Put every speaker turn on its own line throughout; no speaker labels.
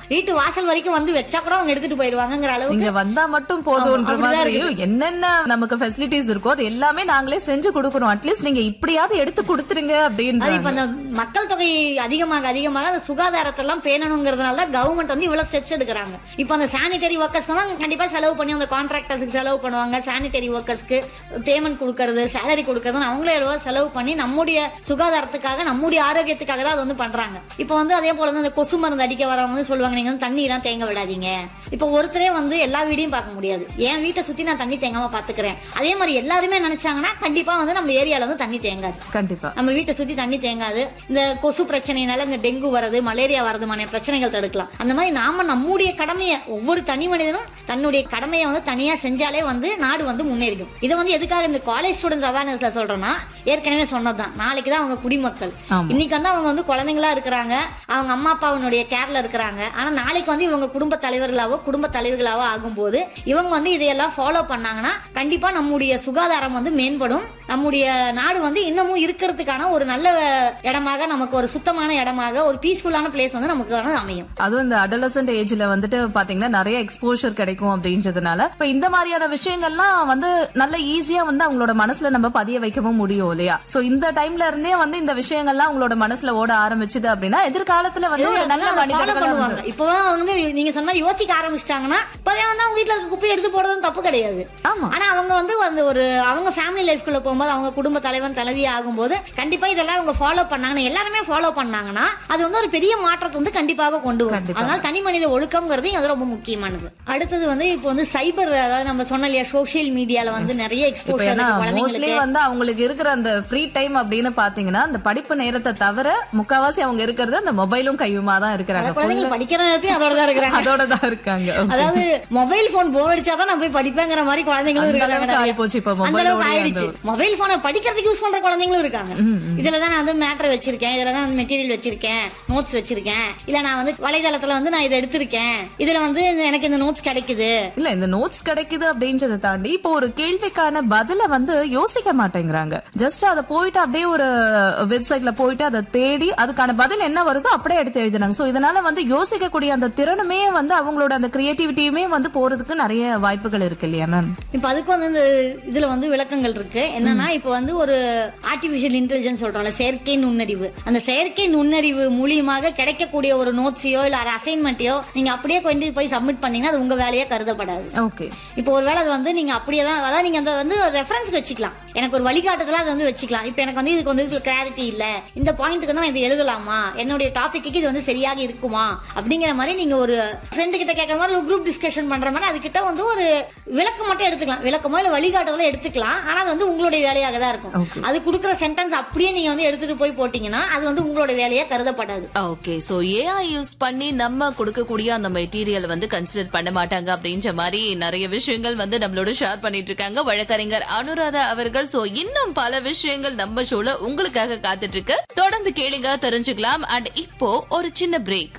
வீட்டு வாசல் வரைக்கும் வந்து வச்சா கூட அவங்க எடுத்துட்டு போயிருவாங்கங்கிற அளவுக்கு
நீங்க வந்தா மட்டும் போதும்ன்ற
ஆமா, அப்படிதான்
மாதிரி என்னென்ன நமக்கு ஃபெசிலிட்டிஸ் இருக்கோ அது எல்லாமே நாங்களே செஞ்சு கொடுக்கறோம் அட்லீஸ்ட் நீங்க இப்படியாவது எடுத்து கொடுத்துருங்க
அது இப்ப
அப்படின்னு
அந்த மக்கள் தொகை அதிகமாக அதிகமாக அந்த சுகாதாரத்தை எல்லாம் பேணணுங்கிறதுனால தான் கவர்மெண்ட் வந்து இவ்வளவு ஸ்டெப்ஸ் எடுக்கிறாங்க இப்போ அந்த சானிட்டரி ஒர்க்கர்ஸ்க்கு தான் கண்டிப்பா செலவு பண்ணி அந்த கான்ட்ராக்டர்ஸ்க்கு செலவு பண்ணுவாங்க சானிட்டரி ஒர்க்கர்ஸ்க்கு பேமெண்ட் கொடுக்கறது சேலரி கொடுக்கறது அவங்களே எவ்வளவோ செலவு பண்ணி நம்முடைய சுகாதாரத்துக்காக நம்முடைய ஆரோக்கியத்துக்காக தான் அது வந்து பண்றாங்க இப்போ வந்து அதே போல வந்து அந்த கொசு மருந்து அடிக்க வரவங்க வந்து சொல்லுவாங்க நீங்க வந்து தண்ணி எல்லாம் தேங்க விடாதீங்க இப்போ ஒருத்தரே வந்து எல்லா வீடையும் பார்க்க முடியாது என் வீட்டை சுத்தி நான் தண்ணி தேங்காம பாத்துக்கிறேன் அதே மாதிரி எல்லாருமே நினைச்சாங்கன்னா கண்டிப்பா வந்து நம்ம ஏரியால வந்து தண்ணி தேங்காது
கண்டிப்பா
நம்ம வீட்டை சுத்தி தண்ணி தேங்காது இந்த கொசு பிரச்சனையினால இந்த டெங்கு வரது மலேரியா வரதுமான பிரச்சனைகள் தடுக்கலாம் அந்த மாதிரி நாம நம்முடைய கடமையை ஒவ்வொரு தனி மனிதனும் தன்னுடைய கடமையை வந்து தனியா செஞ்சாலே வந்து நாடு வந்து முன்னேறிடும் இதை வந்து எதுக்காக இந்த காலேஜ் ஸ்டூடெண்ட்ஸ் அவேர்னஸ்ல சொல்றேன்னா ஏற்கனவே சொன்னதுதான் நாளைக்கு தான் அவங்க குடிமக்கள்
ஆமா.
இன்னைக்கு வந்து அவங்க வந்து குழந்தைங்களா இருக்கிறாங்க அவங்க அம்மா அப்பாவுடைய கேர்ல இருக்கிறாங்க ஆனா நாளைக்கு வந்து இவங்க குடும்ப தலைவர்களாவோ குடும்ப தலைவர்களாவோ ஆகும்போது இவங்க வந்து இதையெல்லாம் ஃபாலோ பண்ணாங்கன்னா கண்டிப்பா நம்முடைய சுகாதாரம் வந்து மேம்படும் நம்முடைய நாடு வந்து இன்னமும் இருக்கிறதுக்கான ஒரு நல்ல இடமாக நமக்கு ஒரு சுத்தமான இடமாக ஒரு பீஸ்ஃபுல்லான பிளேஸ் வந்து நமக்கு வந்து அமையும்
அதுவும் இந்த அடலசன்ட் ஏஜ்ல வந்துட்டு பாத்தீங்கன்னா நிறைய எக்ஸ்போஷர் கிடைக்கும் அப்படின்றதுனால இப்ப இந்த மாதிரியான விஷயங்கள்லாம் வந்து நல்ல ஈஸியா வந்து அவங்களோட மனசுல நம்ம பதிய வைக்கவும் முடியும் இல்லையா சோ இந்த டைம்ல இருந்தே வந்து இந்த விஷயங்கள்லாம் அவங்களோட மனசுல ஓட ஆரம்பிச்சுது அப்படின்னா எதிர்காலத்துல வந்து ஒரு நல்ல
follow
மனிதர்களா
பண்ணுவாங்க
வந்து
இப்பவே அவங்க வந்து நீங்க சொன்ன மாதிரி யோசிக்க ஆரம்பிச்சிட்டாங்கன்னா இப்பவே வந்து அவங்க வீட்டுல இருக்க குப்பையை எடுத்து போடுறதும் தப்பு கிடையாது
ஆமா
ஆனா அவங்க வந்து அந்த ஒரு அவங்க ஃபேமிலி லைஃப்குள்ள போகும்போது அவங்க குடும்ப தலைவன் தலைவி ஆகும்போது கண்டிப்பா இதெல்லாம் அவங்க ஃபாலோ பண்ணாங்கன்னா எல்லாருமே ஃபாலோ பண்ணாங்கன்னா அது வந்து ஒரு பெரிய மாற்றத்தை வந்து கண்டிப்பாக கொண்டு வரும்
கண்டிப்பா.
அதனால தனி மனித ஒழுக்கம்ங்கிறது அது ரொம்ப முக்கியமானது அடுத்தது வந்து இப்போ வந்து சைபர் அதாவது நம்ம சொன்ன இல்லையா சோஷியல் மீடியால வந்து நிறைய
இப்ப
எக்ஸ்போஷர்
ஏன்னா மோஸ்ட்லி
குழந்தைங்களுக்கு
வந்து அவங்களுக்கு இருக்கிற அந்த ஃப்ரீ டைம் அப்படின்னு பாத்தீங்கன்னா அந்த படிப்பு நேரத்தை தவிர முக்காவாசி அவங்க இருக்கிறது அந்த மொபைலும் கையுமா தான் இருக்கிறாங்க
குழந்தைங்க படிக்கிற நேரத்தையும் அதோட தான் இருக்கிறாங்க
அதோட தான் இருக்காங்க Okay.
அதாவது மொபைல் போன் போர் அடிச்சாதான் நான் போய் படிப்பேங்கிற மாதிரி குழந்தைங்களும்
அந்த
இருக்காங்க
அளவுக்கு
நிறைய.
ஆயிப்போச்சு இப்ப
அந்த
மொபைல்
அளவுக்கு ஆயிடுச்சு மொபைல் போனை படிக்கிறதுக்கு யூஸ் பண்ற குழந்தைங்களும் இருக்காங்க இதுல தான் நான் வந்து மேட்டர் வச்சிருக்கேன் இதுல தான் வந்து மெட்டீரியல் வச்சிருக்கேன் நோட்ஸ் வச்சிருக்கேன் இல்ல நான் வந்து வலைதளத்துல வந்து நான் இதை எடுத்திருக்கேன் இதுல வந்து எனக்கு இந்த நோட்ஸ் கிடைக்குது
இல்ல இந்த நோட்ஸ் கிடைக்குது அப்படின்றத தாண்டி இப்போ ஒரு கேள்விக்கான பதில வந்து யோசிக்க மாட்டேங்கிறாங்க ஜஸ்ட் அத போயிட்டு அப்படியே ஒரு வெப்சைட்ல போயிட்டு அதை தேடி அதுக்கான பதில் என்ன வருதோ அப்படியே எடுத்து எழுதுனாங்க சோ இதனால வந்து யோசிக்கக்கூடிய அந்த திறனுமே வந்து அவங்களோட அந்த கிரியேட்டிவிட்டியுமே வந்து போறதுக்கு நிறைய வாய்ப்புகள் இருக்கு இல்லையா மேம்
இப்ப அதுக்கு வந்து இந்த இதுல வந்து விளக்கங்கள் இருக்கு என்னன்னா இப்ப வந்து ஒரு ஆர்டிபிஷியல் இன்டெலிஜென்ஸ் சொல்றோம்ல செயற்கை நுண்ணறிவு அந்த செயற்கை நுண்ணறிவு மூலியமாக கிடைக்கக்கூடிய ஒரு நோட்ஸையோ இல்ல ஒரு அசைன்மெண்ட்டையோ நீங்க அப்படியே கொண்டு போய் சப்மிட் பண்ணீங்கன்னா அது உங்க வேலையா கருதப்படாது
ஓகே
இப்போ ஒருவேளை அது வந்து நீங்க அப்படியே தான் அதாவது நீங்க அந்த வந்து ரெஃபரன்ஸ் வச்சுக்கலாம் எனக்கு ஒரு வழிகாட்டுதலா அதை வந்து வச்சுக்கலாம் இப்போ எனக்கு வந்து இதுக்கு வந்து கிளாரிட்டி இல்ல இந்த பாயிண்ட்டுக்கு தான் இது எழுதலாமா என்னுடைய டாபிக்கு இது வந்து சரியாக இருக்குமா அப்படிங்கிற மாதிரி நீங்க ஒரு ஃப்ரெண்டு கிட்ட கேட்கற மாதிரி ஒரு குரூப் டிஸ்கஷன் பண்ற மாதிரி அதுக்கிட்ட வந்து ஒரு விளக்கம் மட்டும் எடுத்துக்கலாம் விளக்கமோ இல்ல வழிகாட்டுதலோ எடுத்துக்கலாம் ஆனா அது வந்து உங்களுடைய வேலையாக தான்
Okay.
இருக்கும் அது கொடுக்குற சென்டென்ஸ் அப்படியே நீங்க வந்து எடுத்துட்டு போய் போட்டீங்கன்னா அது வந்து உங்களோட வேலையா கருதப்படாது
ஓகே சோ ஏஐ யூஸ் பண்ணி நம்ம கொடுக்கக்கூடிய அந்த மெட்டீரியல் வந்து கன்சிடர் பண்ண மாட்டாங்க அப்படின்ற மாதிரி நிறைய விஷயங்கள் வந்து நம்மளோட ஷேர் பண்ணிட்டு இருக்காங்க வழக்கறிஞர் அனுராதா அவர்கள் சோ இன்னும் பல விஷயங்கள் நம்ம ஷோல உங்களுக்காக காத்துட்டு இருக்கு தொடர்ந்து கேளுங்க தெரிஞ்சுக்கலாம் அண்ட் இப்போ ஒரு சின்ன பிரேக்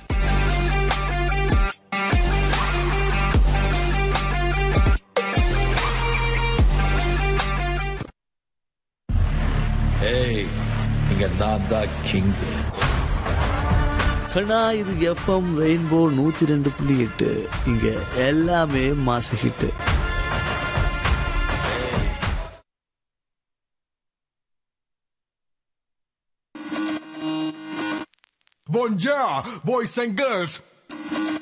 ஏய் இங்க நான் தான் கிங்
கண்ணா இது எஃப்எம் ரெயின்போ நூத்தி ரெண்டு புள்ளி எட்டு இங்க எல்லாமே மாச hit
Bonjour, boys and girls.